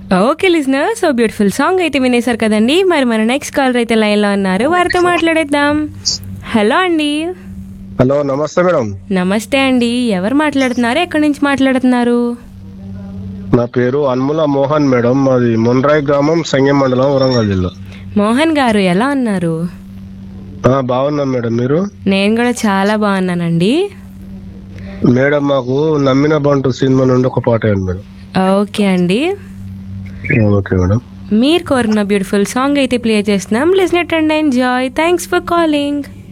okay listener so beautiful song అయితే వినేశారు కదండి మరి మన నెక్స్ట్ కాలర్ అయితే లైన్లో ఉన్నారు వారితో మాట్లాడేద్దాం హలో అండి హలో నమస్తే మేడం నమస్తే అండి ఎవరు మాట్లాడుతున్నారు ఎక్కడి నుంచి మాట్లాడుతున్నారు నా పేరు అన్ముల మోహన్ మేడం మాది మొన్రాయ్ గ్రామం సంగం మండలం వరంగల్ జిల్లా మోహన్ గారు ఎలా ఉన్నారు ఆ, బాగున్నాం మేడం మీరు నేను కూడా చాలా బాగున్నానండి మేడం మాకు నమ్మిన బంటు సినిమా నుండి ఒక పాట వేయండి మేడం ఓకే అండి ఓకే మేడం మీరు కోరిన బ్యూటిఫుల్ సాంగ్ అయితే ప్లే చేస్తున్నాం listen and enjoy thanks for calling